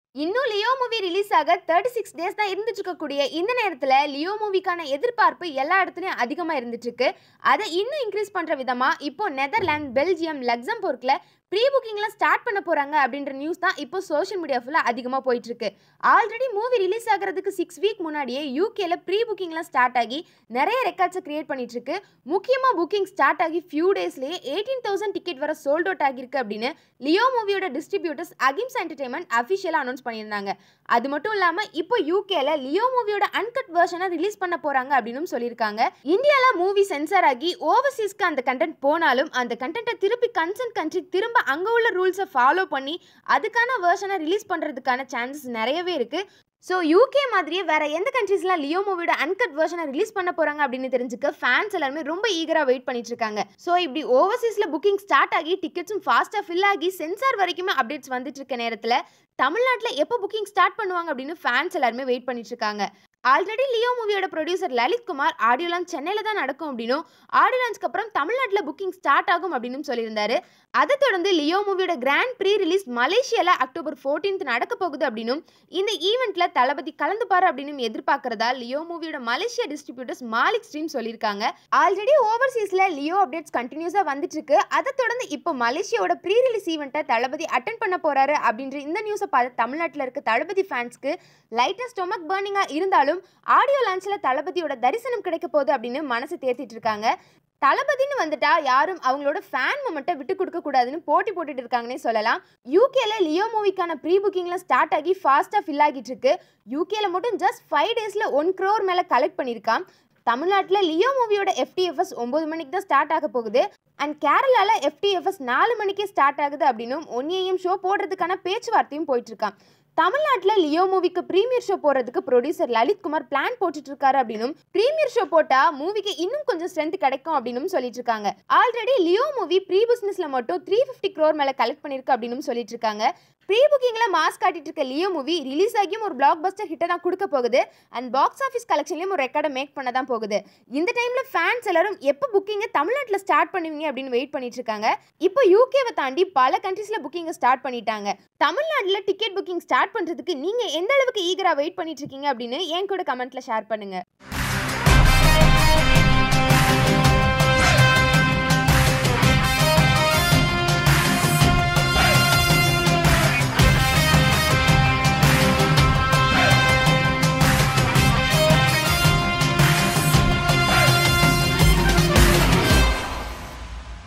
இன்னும் Leo movie release ஆக thirty six days தான் இருந்துட்டு இருக்கக்கூடிய இந்த நேரத்தில் லியோ மூவிக்கான எதிர்பார்ப்பு எல்லா இடத்துலையும் அதிகமாக இருந்துட்டு இருக்கு அதை இன்னும் இன்க்ரீஸ் பண்ணுற விதமாக இப்போ நெதர்லாந்து பெல்ஜியம் லக்சம்பர்க்கில் ப்ரீ புக்கிங்லாம் ஸ்டார்ட் பண்ண போகிறாங்க அப்படின்ற நியூஸ் தான் இப்போ சோஷியல் மீடியா ஃபுல்லாக அதிகமாக போயிட்டு இருக்கு ஆல்ரெடி மூவி ரிலீஸ் ஆகிறதுக்கு சிக்ஸ் வீக் முன்னாடியே யூகேல ப்ரீ புக்கிங்லாம் ஸ்டார்ட் ஆகி நிறைய ரெக்கார்ட்ஸை கிரியேட் பண்ணிட்டு இருக்கு முக்கியமாக புக்கிங் ஸ்டார்ட் ஆகி ஃபியூ டேஸ்லேயே எயிட்டீன் தௌசண்ட் டிக்கெட் வர சோல்ட் அவுட் ஆகிருக்கு அப்படின்னு லியோ மூவியோட டிஸ்ட்ரிபியூட்டர்ஸ் அகிம்ஸ் என்டர்டைன்மெண்ட் அஃபிஷியலாக அனௌன்ஸ் பண்ணியிருந்தாங்க அது மட்டும் இல்லாமல் இப்போ யூகேல லியோ மூவியோட அன்கட் வெர்ஷனை ரிலீஸ் பண்ண போகிறாங்க அப்படின்னு சொல்லியிருக்காங்க இந்தியாவில் மூவி சென்சார் ஆகி ஓவர்சீஸ்க்கு அந்த கண்டென்ட் போனாலும் அந்த கண்டென்ட்டை திருப்பி கன்சர்ன் கண்ட்ரி திரும்ப அங்கே உள்ள ரூல்ஸை ஃபாலோ பண்ணி அதுக்கான வெர்ஷனை ரிலீஸ் பண்ணுறதுக்கான சான்சஸ் நிறையவே இருக்குது ஸோ யூகே மாதிரியே வேற எந்த கண்ட்ரீஸ்லாம் லியோ மூவியோட அன்கட் வெர்ஷனை ரிலீஸ் பண்ண போறாங்க அப்படின்னு தெரிஞ்சுக்க ஃபேன்ஸ் எல்லாருமே ரொம்ப ஈகரா வெயிட் பண்ணிட்டு இருக்காங்க ஸோ இப்படி ஓவர்சீஸ்ல புக்கிங் ஸ்டார்ட் ஆகி டிக்கெட்ஸும் ஃபாஸ்ட்டாக ஃபில் ஆகி சென்சார் வரைக்குமே அப்டேட்ஸ் வந்துட்டு இருக்க நேரத்தில் தமிழ்நாட்டில் எப்போ புக்கிங் ஸ்டார்ட் பண்ணுவாங்க அப்படின்னு ஃபேன்ஸ் எல்லாருமே வெயிட் பண்ணிட்டு இருக்காங்க ஆல்ரெடி லியோ மூவியோட producer Lalit Kumar audio launch சென்னையில் தான் நடக்கும் அப்படின்னும் ஆடியோ லான்ச்க்கு அப்புறம் தமிழ்நாட்டில் புக்கிங் ஸ்டார்ட் ஆகும் அப்படின்னு சொல்லியிருந்தாரு அதை தொடர்ந்து லியோ மூவியோட கிராண்ட் ப்ரீ ரிலீஸ் மலேசியால அக்டோபர் 14th நடக்க போகுது அப்படின்னும் இந்த ஈவெண்ட்ல தளபதி கலந்துப்பாரு அப்படின்னு எதிர்பார்க்கறதா லியோ மூவியோட மலேசியா டிஸ்ட்ரிபியூட்டர்ஸ் மாலிக் ஸ்ட்ரீம் சொல்லியிருக்காங்க ஆல்ரெடி ஓவர்சீஸ்ல லியோ அப்டேட்ஸ் கண்டினியூஸா வந்துட்டு இருக்கு அதை தொடர்ந்து இப்போ மலேசியாவோட ப்ரீ ரிலீஸ் ஈவெண்ட்டை தளபதி அட்டன் பண்ண போறாரு அப்படின்ற இந்த நியூஸை பார்த்து தமிழ்நாட்டில் இருக்க தளபதி ஃபேன்ஸ்க்கு லைட்டாக ஸ்டொமக் பேர்னிங்கா இருந்தாலும் ஆடியோ லான்ச்சில் தளபதியோட தரிசனம் கிடைக்க போகுது அப்படின்னு மனசு தேத்திட்டு இருக்காங்க தளபதின்னு வந்துட்டா யாரும் அவங்களோட ஃபேன் மொமெண்ட்டை விட்டு கொடுக்க கூடாதுன்னு போட்டி போட்டுட்டு இருக்காங்கன்னே சொல்லலாம் யூகேல லியோ மூவிக்கான ப்ரீ புக்கிங்லாம் ஸ்டார்ட் ஆகி ஃபாஸ்ட்டாக ஃபில் ஆகிட்டு இருக்கு யூகேல மட்டும் ஜஸ்ட் ஃபைவ் டேஸில் ஒன் க்ரோர் மேலே கலெக்ட் பண்ணியிருக்கான் தமிழ்நாட்டில் லியோ மூவியோட எஃப்டிஎஃப்எஸ் ஒம்பது மணிக்கு தான் ஸ்டார்ட் ஆக போகுது அண்ட் கேரளாவில் எஃப்டிஎஃப்எஸ் நாலு மணிக்கே ஸ்டார்ட் ஆகுது அப்படின்னும் ஒன் ஏஎம் ஷோ போடுறதுக்கான பேச்சுவார்த்தையும் போயிட்டு இருக்கான் தமிழ்நாட்டில் லியோ மூவிக்கு ப்ரீமியர் ஷோ போடுறதுக்கு ப்ரொடியூசர் லலித் குமார் பிளான் போட்டுட்டு இருக்காரு அப்படின்னும் ப்ரீமியர் ஷோ போட்டா மூவிக்கு இன்னும் கொஞ்சம் ஸ்ட்ரென்த் கிடைக்கும் அப்படின்னு சொல்லிட்டு இருக்காங்க ஆல்ரெடி லியோ மூவி ப்ரீ பிசினஸ்ல மட்டும் த்ரீ ஃபிஃப்டி க்ரோர் மேல கலெக்ட் பண்ணிருக்கு அப்படின்னு சொல்லிட்டு இருக்காங்க ப்ரீ புக்கிங்ல மாஸ் காட்டிட்டு இருக்க லியோ மூவி ரிலீஸ் ஆகியும் ஒரு பிளாக் பஸ்டர் ஹிட்டை தான் கொடுக்க போகுது அண்ட் பாக்ஸ் ஆஃபீஸ் கலெக்ஷன்லயும் ஒரு ரெக்கார்டை மேக் பண்ண தான் போகுது இந்த டைம்ல ஃபேன்ஸ் எல்லாரும் எப்போ புக்கிங்கை தமிழ்நாட்டில் ஸ்டார்ட் பண்ணுவீங்க அப்படின்னு வெயிட் பண்ணிட்டு இருக்காங்க இப்போ யூகேவை தாண்டி பல கண்ட்ரீஸ்ல புக்கிங்கை ஸ்டார்ட் பண்ணிட்டாங்க தமிழ்நாட்டில் டிக்கெட் புக்கிங் ஸ்டார்ட் பண்றதுக்கு நீங்க எந்த அளவுக்கு ஈகரா வெயிட் பண்ணிட்டு இருக்கீங்க அப்படின்னு என் கூட கமெண்ட்ல ஷேர் பண்ணுங்க